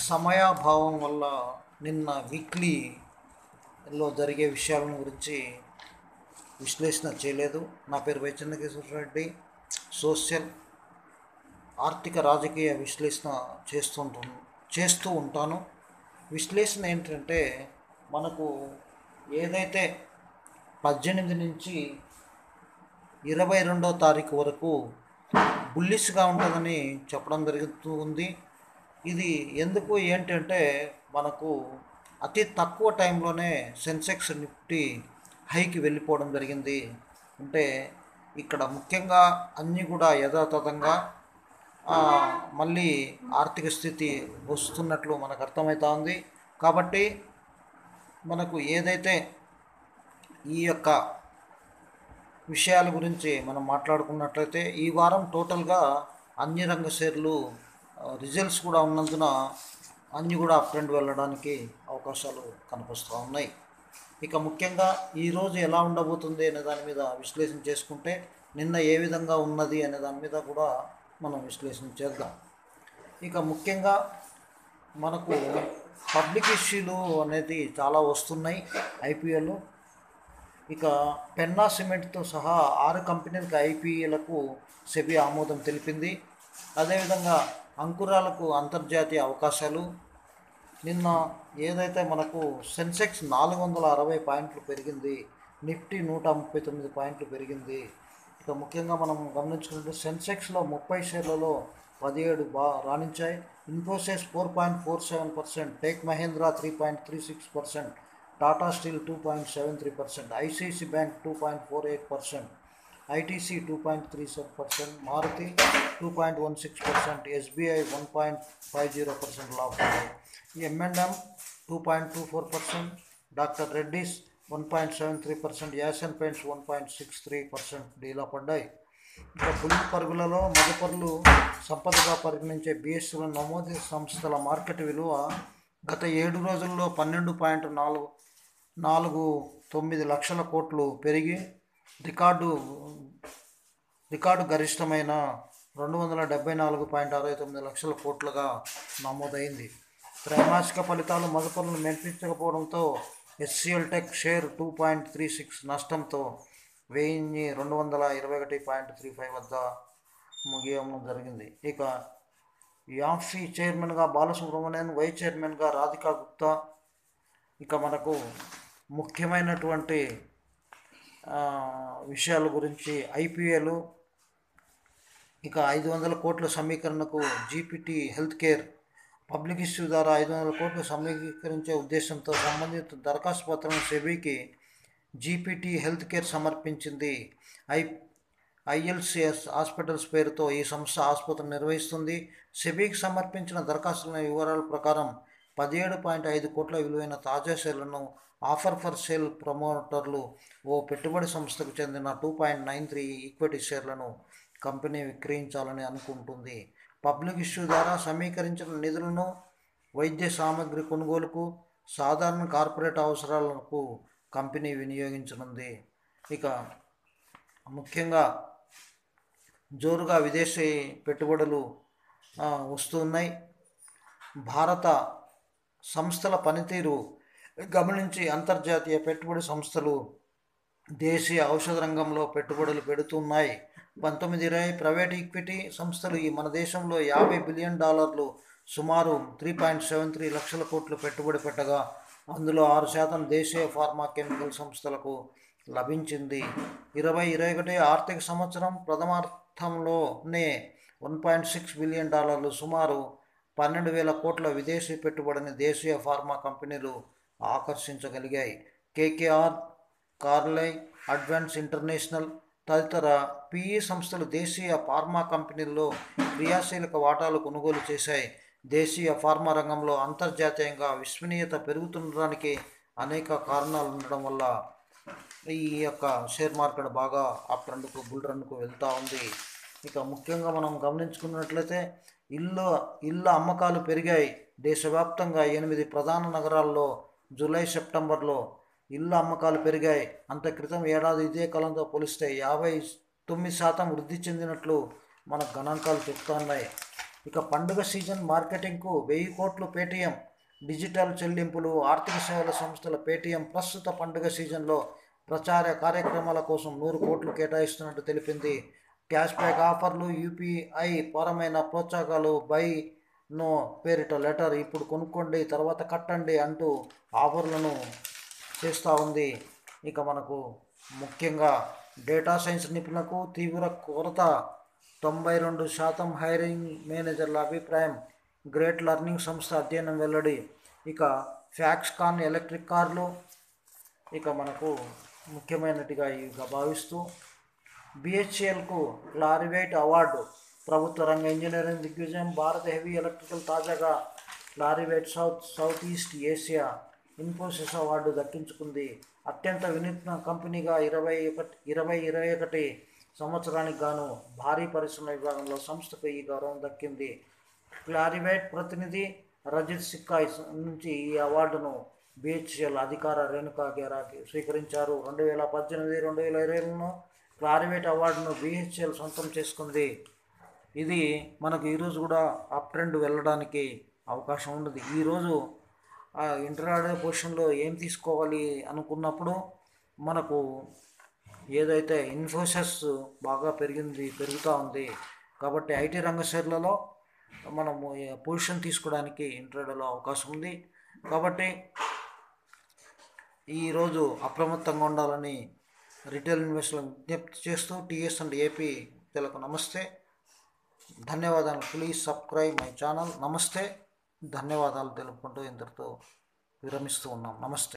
సమయాభావం వల్ల నిన్న వీక్లీలో జరిగే విషయాల గురించి విశ్లేషణ చేయలేదు నా పేరు వైచంద్రకేశ్వర రెడ్డి సోషల్ ఆర్థిక రాజకీయ విశ్లేషణ చేస్తుంటు చేస్తూ ఉంటాను విశ్లేషణ ఏంటంటే మనకు ఏదైతే పద్దెనిమిది నుంచి ఇరవై రెండో తారీఖు వరకు బుల్లిష్గా ఉంటుందని చెప్పడం జరుగుతూ ఉంది ఇది ఎందుకు ఏంటంటే మనకు అతి తక్కువ టైంలోనే సెన్సెక్స్ నిఫ్టీ హైకి వెళ్ళిపోవడం జరిగింది అంటే ఇక్కడ ముఖ్యంగా అన్నీ కూడా యథాతథంగా ఆ, మళ్ళీ ఆర్థిక స్థితి వస్తున్నట్లు మనకు అర్థమవుతా ఉంది కాబట్టి మనకు ఏదైతే ఈ యొక్క విషయాల గురించి మనం మాట్లాడుకున్నట్లయితే ఈ వారం టోటల్గా అన్ని రంగ షేర్లు రిజల్ట్స్ కూడా ఉన్నందున అన్ని కూడా అప్ ట్రెండ్ వెళ్ళడానికి అవకాశాలు కనిపిస్తూ ఉన్నాయి ఇక ముఖ్యంగా ఈరోజు ఎలా ఉండబోతుంది అనే దాని మీద విశ్లేషణ చేసుకుంటే నిన్న ఏ విధంగా ఉన్నది అనే దాని మీద కూడా మనం విశ్లేషణ చేద్దాం ఇక ముఖ్యంగా మనకు పబ్లిక్ ఇష్యూలు అనేది చాలా వస్తున్నాయి ఐపీఎల్ ఇక పెన్నా సిమెంట్తో సహా ఆరు కంపెనీలకు ఐపీఎలకు సెబీ ఆమోదం తెలిపింది అదేవిధంగా అంకురాలకు అంతర్జాతీయ అవకాశాలు నిన్న ఏదైతే మనకు సెన్సెక్స్ నాలుగు వందల అరవై పాయింట్లు పెరిగింది నిఫ్టీ నూట ముప్పై తొమ్మిది పాయింట్లు పెరిగింది ఇక ముఖ్యంగా మనం గమనించుకుంటే సెన్సెక్స్లో ముప్పై షేర్లలో పదిహేడు బా రాణించాయి Infosys four point four seven percent tech Mahindra three point three six percent Tata steel two point seven three percent ICICI bank two point four eight percent ITC two point three seven percent Maruti two point one six percent SBI one point five zero percent లాభం MNM two point two four percent doctor Reddy's one point seven three percent Asian paints one point six three percent డీలా పడ్డాయి ఇంకా bull పరుగులలో మదుపరులు సంపదగా పరిగణించే బిఎస్సీల నమోదు సంస్థల market విలువ గత ఏడు రోజుల్లో పన్నెండు పాయింట్ నాలుగు నాలుగు తొమ్మిది లక్షల కోట్లు పెరిగి రికార్డు రికార్డు గరిష్టమైన రెండు వందల డెబ్బై నాలుగు పాయింట్ అరవై తొమ్మిది లక్షల కోట్లుగా నమోదైంది త్రైమాసిక ఫలితాలు మదుపరులు మెప్పించకపోవడంతో HCL tech share two point three six నష్టంతో వెయ్యి రెండు వందల ఇరవై ఒకటి పాయింట్ త్రీ ఫైవ్ వద్ద ముగియడం జరిగింది ఇక యాఫీ చైర్మన్గా బాలసుబ్రహ్మణ్యన్ వైస్ చైర్మన్గా రాధికా గుప్తా ఇక మనకు ముఖ్యమైనటువంటి ఆ, విషయాల గురించి ఐపీఎల్ ఇక ఐదు వందల కోట్ల సమీకరణకు GPT health care public issue ద్వారా ఐదు వందల కోట్లు సమీకరించే ఉద్దేశంతో సంబంధిత దరఖాస్తు పత్రం సెబీకి జీపీటీ హెల్త్ కేర్ సమర్పించింది ఐ ఐఎల్సిఎస్ హాస్పిటల్స్ పేరుతో ఈ సంస్థ ఆసుపత్రిని నిర్వహిస్తుంది సెబీకి సమర్పించిన దరఖాస్తుల వివరాల ప్రకారం పదిహేడు పాయింట్ ఐదు కోట్ల విలువైన తాజా షేర్లను ఆఫర్ ఫర్ సేల్ ప్రమోటర్లు ఓ పెట్టుబడి సంస్థకు చెందిన two point nine three equity షేర్లను కంపెనీ విక్రయించాలని అనుకుంటుంది పబ్లిక్ ఇష్యూ ద్వారా సమీకరించిన నిధులను వైద్య సామగ్రి కొనుగోలుకు సాధారణ కార్పొరేట్ అవసరాలకు కంపెనీ వినియోగించనుంది ఇక ముఖ్యంగా జోరుగా విదేశీ పెట్టుబడులు ఆ, వస్తున్నాయి భారత సంస్థల పనితీరు గమనించి అంతర్జాతీయ పెట్టుబడి సంస్థలు దేశీయ ఔషధ రంగంలో పెట్టుబడులు పెడుతున్నాయి పంతొమ్మిది ఇరవై ప్రైవేట్ ఈక్విటీ సంస్థలు ఈ మన దేశంలో యాభై బిలియన్ డాలర్లు సుమారు త్రీ పాయింట్ సెవెన్ త్రీ లక్షల కోట్లు పెట్టుబడి పెట్టగా అందులో ఆరు శాతం దేశీయ ఫార్మా కెమికల్ సంస్థలకు లభించింది ఇరవై ఇరవై ఒకటి ఆర్థిక సంవత్సరం ప్రథమార్థంలోనే వన్ పాయింట్ సిక్స్ బిలియన్ డాలర్లు సుమారు పన్నెండు వేల కోట్ల విదేశీ పెట్టుబడిని దేశీయ ఫార్మా కంపెనీలు ఆకర్షించగలిగాయి కేకేఆర్ కార్లై అడ్వాన్స్ ఇంటర్నేషనల్ తదితర పిఈ సంస్థలు దేశీయ ఫార్మా కంపెనీల్లో క్రియాశీలక వాటాలు కొనుగోలు చేశాయి దేశీయ ఫార్మా రంగంలో అంతర్జాతీయంగా విశ్వనీయత పెరుగుతుండడానికి అనేక కారణాలు ఉండడం వల్ల ఈ యొక్క షేర్ మార్కెట్ బాగా అప్ ట్రెండ్కు బుల్ రన్కు వెళ్తూ ఉంది ఇక ముఖ్యంగా మనం గమనించుకున్నట్లయితే ఇల్లు ఇళ్ళ అమ్మకాలు పెరిగాయి దేశవ్యాప్తంగా ఎనిమిది ప్రధాన నగరాల్లో జూలై సెప్టెంబర్లో ఇళ్ళ అమ్మకాలు పెరిగాయి అంత క్రితం ఏడాది ఇదే కాలంతో పోలిస్తే యాభై తొమ్మిది శాతం వృద్ధి చెందినట్లు మన గణాంకాలు చెప్తున్నాయి ఇక పండుగ సీజన్ మార్కెటింగ్కు వెయ్యి కోట్లు పేటీఎం డిజిటల్ చెల్లింపులు ఆర్థిక సేవల సంస్థల పేటీఎం ప్రస్తుత పండుగ సీజన్లో ప్రచార కార్యక్రమాల కోసం నూరు కోట్లు కేటాయిస్తున్నట్టు తెలిపింది క్యాష్ బ్యాక్ ఆఫర్లు యూపీఐ పరమైన ప్రోత్సాహకాలు బై నో పేరిట లెటర్ ఇప్పుడు కొనుక్కోండి తర్వాత కట్టండి అంటూ ఆఫర్లను చేస్తూ ఉంది ఇక మనకు ముఖ్యంగా డేటా సైన్స్ నిపుణులకు తీవ్ర కొరత తొంభై రెండు శాతం హైరింగ్ మేనేజర్ల అభిప్రాయం గ్రేట్ లర్నింగ్ సంస్థ అధ్యయనం వెల్లడి ఇక ఫ్యాక్స్కాన్ ఎలక్ట్రిక్ కార్లు ఇక మనకు ముఖ్యమైనటిగా ఇక భావిస్తూ బిహెచ్ఎల్కు క్లారివైట్ అవార్డు ప్రభుత్వ రంగ ఇంజనీరింగ్ దిగ్విజయం భారత హెవీ ఎలక్ట్రికల్ తాజాగా Clarivate south south east Asia Infosys award దక్కించుకుంది అత్యంత వినూత్న కంపెనీగా ఇరవై ఒకటి ఇరవై ఇరవై ఒకటి సంవత్సరానికి గాను భారీ పరిశ్రమ విభాగంలో సంస్థకు ఈ గౌరవం దక్కింది క్లారివైట్ ప్రతినిధి రజిత్ సిక్కా నుంచి ఈ అవార్డును బిహెచ్ఎల్ అధికార రేణుకా గేరాకి స్వీకరించారు రెండు వేల పద్దెనిమిది రెండు వేల ఇరవైలో క్లారివేట్ అవార్డును బిహెచ్ఎల్ సొంతం చేసుకుంది ఇది మనకు ఈరోజు కూడా అప్ ట్రెండ్ వెళ్ళడానికి అవకాశం ఉండదు ఈరోజు ఆ ఇంటర్ఆడే పొజిషన్లో ఏం తీసుకోవాలి అనుకున్నప్పుడు మనకు ఏదైతే ఇన్ఫోసిస్ బాగా పెరిగింది పెరుగుతూ ఉంది కాబట్టి ఐటీ రంగ షేర్లలో మనము పొజిషన్ తీసుకోవడానికి ఇంటర్డేలో అవకాశం ఉంది కాబట్టి ఈరోజు అప్రమత్తంగా ఉండాలని రిటైల్ ఇన్వెస్టర్లకు విజ్ఞప్తి చేస్తూ టీఎస్ అండ్ ఏపీ తెలకు నమస్తే ధన్యవాదాలు ప్లీజ్ సబ్స్క్రైబ్ మై ఛానల్ నమస్తే ధన్యవాదాలు తెలుపుకుంటూ ఇంతటితో విరమిస్తూ ఉన్నాం నమస్తే